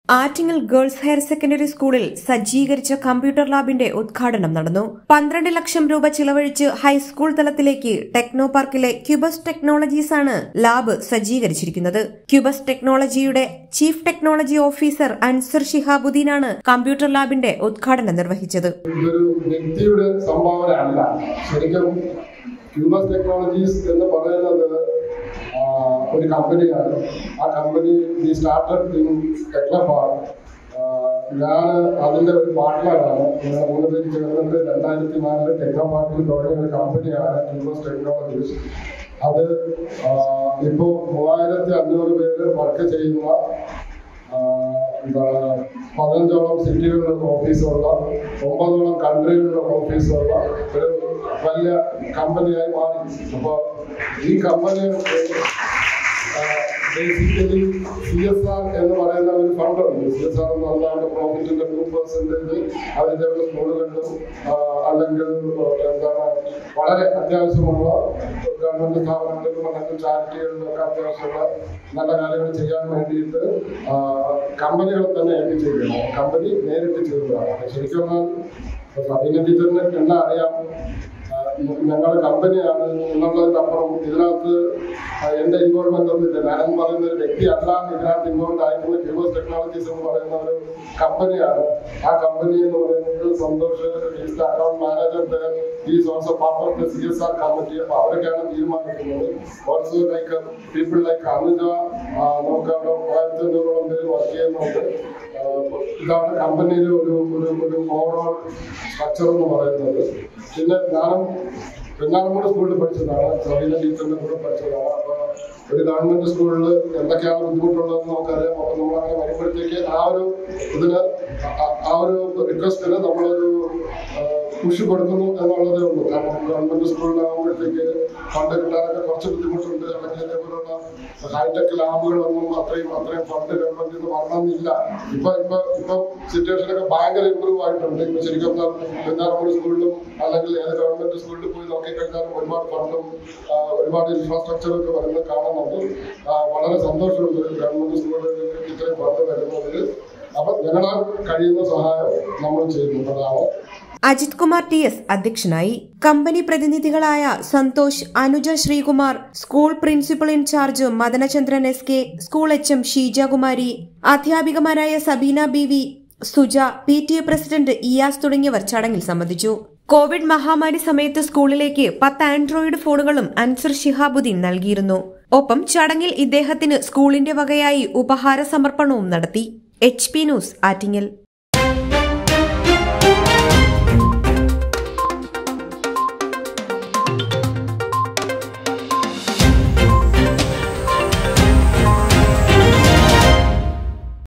Attingal girls higher secondary സ്കൂളിൽ സജ്ജീകരിച്ച computer ലാബിന്റെ ഉദ്ഘാടനം നടന്നു പന്ത്രണ്ട് ലക്ഷം രൂപ ചിലവഴിച്ച് ഹൈസ്കൂൾ തലത്തിലേക്ക് ടെക്നോ പാർക്കിലെ ക്യൂബസ് ടെക്നോളജീസ് ആണ് ലാബ് സജ്ജീകരിച്ചിരിക്കുന്നത് ക്യൂബസ് ടെക്നോളജിയുടെ ചീഫ് ടെക്നോളജി ഓഫീസർ അൻസർ ഷിഹാബുദ്ദീനാണ് കമ്പ്യൂട്ടർ ലാബിന്റെ ഉദ്ഘാടനം നിർവഹിച്ചത് ഇതൊരു വ്യക്തിയുടെ സംഭാവന അല്ല ശരിക്കും ക്യൂബസ് ടെക്നോളജീസ് എന്ന് പറയുന്നത് ആ, ഒരു കമ്പനിയാണ് ആ കമ്പനി ഈ സ്റ്റാർട്ടപ്പ് ഇൻ ടെക്നോപാർക്ക് ഞാൻ അതിൻ്റെ ഒരു പാർട്ട്ണറാണ് ഞങ്ങൾ മൂന്ന് പേര് ചേർന്നിട്ട് രണ്ടായിരത്തി നാലില് ടെക്നോപാർക്കിൽ തുടങ്ങിയ ഒരു കമ്പനിയാണ് ക്യൂബസ് ടെക്നോളജീസ് അത് ഇപ്പോൾ മൂവായിരത്തി അഞ്ഞൂറ് പേര് വർക്ക് ചെയ്യുന്ന ആഹ് എന്താണ് പതിനഞ്ചോളം സിറ്റികളിലുള്ള ഓഫീസുള്ള ഒമ്പതോളം കൺട്രികളിലുള്ള ഓഫീസുള്ള ഒരു വലിയ കമ്പനിയായി മാറി അപ്പോൾ ഈ company basically C S R എന്ന് പറയുന്ന ഒരു ഫണ്ടുണ്ട് സി എസ് ആർ എന്ന് പറഞ്ഞാൽ പ്രോഫിറ്റിന്റെ ടു പെർസെൻറ്റേജ് അവരുടെ സ്കൂളുകളിലും ആഹ് അല്ലെങ്കിൽ എന്താണ് വളരെ അത്യാവശ്യമുള്ള ഗവൺമെന്റ് സ്ഥാപനങ്ങളിലും അല്ലെങ്കിൽ ചാരിറ്റികളിലും ഒക്കെ അത്യാവശ്യമുള്ള നല്ല കാര്യങ്ങൾ ചെയ്യാൻ വേണ്ടിയിട്ട് കമ്പനികളെ തന്നെ ഏൽപ്പിച്ചിരിക്കുന്നു കമ്പനി നേരിട്ട് ചെയ്തതാണ് ശരിക്കും പറഞ്ഞാൽ സബീന ടീച്ചറിന് എല്ലാം അറിയാം ഞങ്ങൾ കമ്പനിയാണ് എന്നുള്ളതിനപ്പുറം ഇതിനകത്ത് എന്റെ ഇൻവോൾവ്മെന്റ് ഒന്നുമില്ല ഞാൻ പറയുന്ന ഒരു വ്യക്തിയല്ല ഇതിനകത്ത് ഇൻവോൾവ് ആയിരിക്കുന്നത് ക്യൂബസ് ടെക്നോളജീസ് എന്ന് പറയുന്ന ഒരു കമ്പനിയാണ് ആ കമ്പനി എന്ന് പറയുന്നത് Santhosh is account manager is also part of the C S R committee അപ്പൊ അവരൊക്കെയാണ് തീരുമാനിക്കുന്നത് also like people like Anuja നമുക്ക് അവിടെ മൂവായിരത്തി അഞ്ഞൂറോളം പേര് വർക്ക് ചെയ്യുന്നുണ്ട് ആ, ഇതാണ് കമ്പനിയിലെ ഒരു ഒരു ഒരു ഓവറോൾ സ്ട്രക്ചർ എന്ന് പറയുന്നത് പിന്നെ ഞാനും വെഞ്ഞാറമൂട് സ്കൂളിൽ പഠിച്ചതാണ് സവീന ടീച്ചറിന്റെ കൂടെ പഠിച്ചതാണ് അപ്പൊ ഒരു ഗവൺമെന്റ് സ്കൂളിൽ എന്തൊക്കെയാണ് ബുദ്ധിമുട്ടുള്ളതെന്ന് നമുക്കറിയാം അപ്പൊ നമ്മൾ അങ്ങനെ വരുമ്പോഴത്തേക്ക് ആ ഒരു ഇതിന് ആ- ആ ഒരു റിക്വസ്റ്റിന് നമ്മളൊരു പുഷ് കൊടുക്കുന്നു എന്നുള്ളതേ ഉള്ളൂ കാരണം ഗവൺമെന്റ് സ്കൂളിലാകുമ്പോഴത്തേക്ക് ഫണ്ട് കിട്ടാനൊക്കെ കുറച്ച് ബുദ്ധിമുട്ടുണ്ട് അല്ലെങ്കിൽ ഇതേപോലുള്ള ഹൈടെക് ലാബുകളൊന്നും അത്രയും അത്രയും ഫണ്ട് ഗവൺമെന്റിൽ നിന്ന് വരണമെന്നില്ല ഇപ്പൊ ഇപ്പൊ ഇപ്പൊ സിറ്റുവേഷൻ ഒക്കെ ഭയങ്കര ഇമ്പ്രൂവ് ആയിട്ടുണ്ട് ഇപ്പൊ ശരിക്കും വെഞ്ഞാറമൂട് സ്കൂളിലും അല്ലെങ്കിൽ ഏത് ഗവൺമെന്റ് സ്കൂളിൽ പോയി നോക്കിക്കഴിഞ്ഞാലും ഒരുപാട് ഫണ്ടും ആ, ഒരുപാട് ഇൻഫ്രാസ്ട്രക്ചറും ഒക്കെ വരുന്നത് കാണുന്നുണ്ട് ആ, വളരെ സന്തോഷമുണ്ട് ഗവൺമെന്റ് സ്കൂളുകളിൽ ഇത്രയും ഫണ്ട് വരുന്നതിൽ അപ്പൊ ഞങ്ങളാൽ കഴിയുന്ന സഹായം നമ്മൾ ചെയ്യുന്നുള്ളതാണ് അജിത് കുമാർ ടി എസ് അധ്യക്ഷനായി കമ്പനി പ്രതിനിധികളായ Santhosh Anuja Sreekumar school principal incharge Madanachandran S K school H M Sheejakumari അധ്യാപികമാരായ Sabeena B V Suja P T A president Iyas തുടങ്ങിയവർ ചടങ്ങിൽ സംബന്ധിച്ചു കോവിഡ് മഹാമാരി സമയത്ത് സ്കൂളിലേക്ക് പത്ത് ആൻഡ്രോയിഡ് ഫോണുകളും അൻസർ ഷിഹാബുദ്ദീൻ നൽകിയിരുന്നു ഒപ്പം ചടങ്ങിൽ ഇദ്ദേഹത്തിന് സ്കൂളിന്റെ വകയായി ഉപഹാര സമർപ്പണവും നടത്തി എച്ച് പി ന്യൂസ് ആറ്റിങ്ങൽ